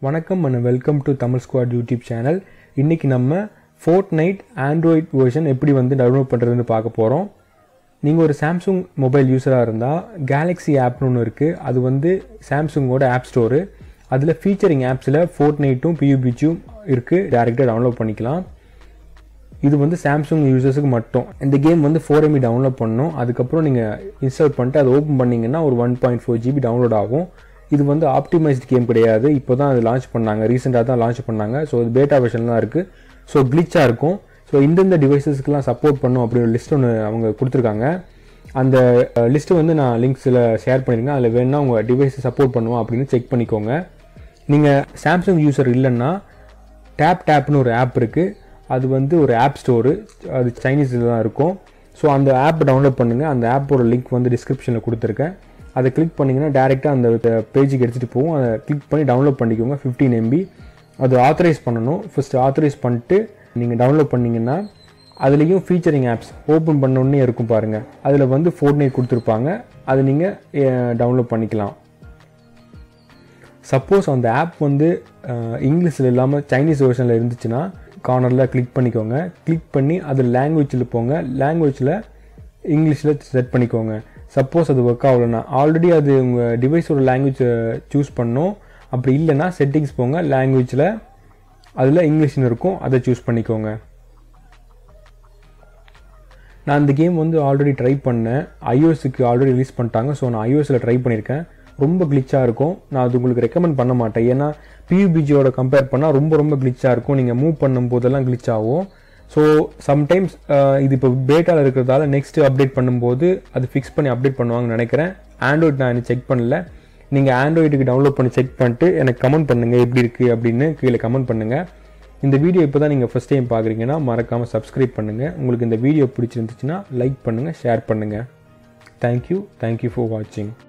வணக்கம் and welcome to Tamil squad YouTube channel இன்றைக்கி நம்ம ஃபோர்ட் நைட் ஆண்ட்ராய்ட் வெர்ஷன் எப்படி வந்து டவுன்லோட் பண்ணுறதுன்னு பார்க்க போகிறோம் நீங்கள் ஒரு சாம்சங் மொபைல் யூஸராக இருந்தால் கேலக்ஸி ஆப்னு ஒன்று இருக்குது அது வந்து சாம்சங்கோட ஆப் ஸ்டோரு அதில் ஃபீச்சரிங் ஆப்ஸில் ஃபோர்ட் நைட்டும் பியூபிச்சும் இருக்குது டேரெக்டாக டவுன்லோட் பண்ணிக்கலாம் இது வந்து சாம்சங் யூசர்ஸுக்கு மட்டும் இந்த கேம் வந்து ஃபோர் எம்பி டவுன்லோட் பண்ணணும் அதுக்கப்புறம் நீங்கள் இன்ஸ்டால் பண்ணிட்டு அதை ஓப்பன் பண்ணிங்கன்னா ஒரு one point four GB download ஆகும் இது வந்து ஆப்டிமைஸ்ட் கேம் கிடையாது இப்போ தான் அது லான்ச் பண்ணாங்க ரீசெண்டாக தான் லான்ச் பண்ணாங்க ஸோ இது பேட்டா வெர்ஷன் தான் இருக்குது ஸோ கிளிச்சாக இருக்கும் ஸோ இந்தந்த டிவைசஸ்க்குலாம் சப்போர்ட் பண்ணும் அப்படி ஒரு லிஸ்ட் ஒன்று அவங்க கொடுத்துருக்காங்க அந்த லிஸ்ட்டு வந்து நான் லிங்க்ஸில் ஷேர் பண்ணியிருக்கேன் அதில் வேணால் உங்கள் டிவைஸை சப்போர்ட் பண்ணுவோம் அப்படின்னு செக் பண்ணிக்கோங்க நீங்கள் சாம்சங் யூசர் இல்லைன்னா டேப் டேப்னு ஒரு ஆப் இருக்குது அது வந்து ஒரு ஆப் ஸ்டோரு அது சைனீஸில் தான் இருக்கும் ஸோ அந்த ஆப் டவுன்லோட் பண்ணுங்கள் அந்த ஆப்போட லிங்க் வந்து டிஸ்கிரிப்ஷனில் கொடுத்துருக்கேன் அதை கிளிக் பண்ணிங்கன்னா டேரெக்டாக அந்த பேஜுக்கு எடுத்துகிட்டு போகும் அதை கிளிக் பண்ணி டவுன்லோட் பண்ணிக்கோங்க ஃபிஃப்டீன் எம்பி அது ஆத்தரைஸ் பண்ணணும் ஃபஸ்ட்டு ஆத்தரைஸ் பண்ணிட்டு நீங்கள் டவுன்லோட் பண்ணிங்கன்னா அதுலேயும் ஃபீச்சரிங் ஆப்ஸ் ஓப்பன் பண்ணோன்னே இருக்கும் பாருங்கள் அதில் வந்து ஃபோர் நைட் கொடுத்துருப்பாங்க அதை நீங்கள் டவுன்லோட் பண்ணிக்கலாம் சப்போஸ் அந்த ஆப் வந்து இங்கிலீஷில் இல்லாமல் சைனீஸ் வெர்ஷனில் இருந்துச்சுன்னா கார்னரில் கிளிக் பண்ணிக்கோங்க கிளிக் பண்ணி அது லாங்குவேஜில் போங்க லாங்குவேஜில் இங்கிலீஷில் செட் பண்ணிக்கோங்க சப்போஸ் அது ஒர்க் ஆகலைன்னா ஆல்ரெடி அது உங்கள் டிவைஸோட லாங்குவேஜ் சூஸ் பண்ணோம் அப்படி இல்லைன்னா செட்டிங்ஸ் போங்க லாங்குவேஜில் அதில் இங்கிலீஷ்னு இருக்கும் அதை சூஸ் பண்ணிக்கோங்க நான் இந்த கேம் வந்து ஆல்ரெடி ட்ரை பண்ணேன் ஐஓஎஸ்க்கு ஆல்ரெடி ரிலீஸ் பண்ணிட்டாங்க ஸோ நான் ஐஓஎஸில் ட்ரை பண்ணியிருக்கேன் ரொம்ப கிளிச்சாக இருக்கும் நான் அது உங்களுக்கு ரெக்கமெண்ட் பண்ண மாட்டேன் ஏன்னா பியூபிஜியோட கம்பேர் பண்ணால் ரொம்ப ரொம்ப கிளிச்சாக இருக்கும் நீங்கள் மூவ் பண்ணும் போதெல்லாம் கிளிச் ஆகும் ஸோ சம்டைம்ஸ் இது இப்போ பேட்டாவில் இருக்கிறதால நெக்ஸ்ட் அப்டேட் பண்ணும்போது அது ஃபிக்ஸ் பண்ணி அப்டேட் பண்ணுவாங்கன்னு நினைக்கிறேன் ஆண்ட்ராய்ட் நான் எனக்கு செக் பண்ணல நீங்கள் ஆண்ட்ராய்டுக்கு டவுன்லோட் பண்ணி செக் பண்ணிட்டு எனக்கு கமெண்ட் பண்ணுங்கள் எப்படி இருக்குது அப்படின்னு கீழே கமெண்ட் பண்ணுங்கள் இந்த வீடியோ இப்போ தான் நீங்கள் ஃபஸ்ட் டைம் பார்க்குறீங்கன்னா மறக்காமல் சப்ஸ்கிரைப் பண்ணுங்கள் உங்களுக்கு இந்த வீடியோ பிடிச்சிருந்துச்சுன்னா லைக் பண்ணுங்கள் ஷேர் பண்ணுங்கள் தேங்க்யூ தேங்க்யூ ஃபார் வாட்சிங்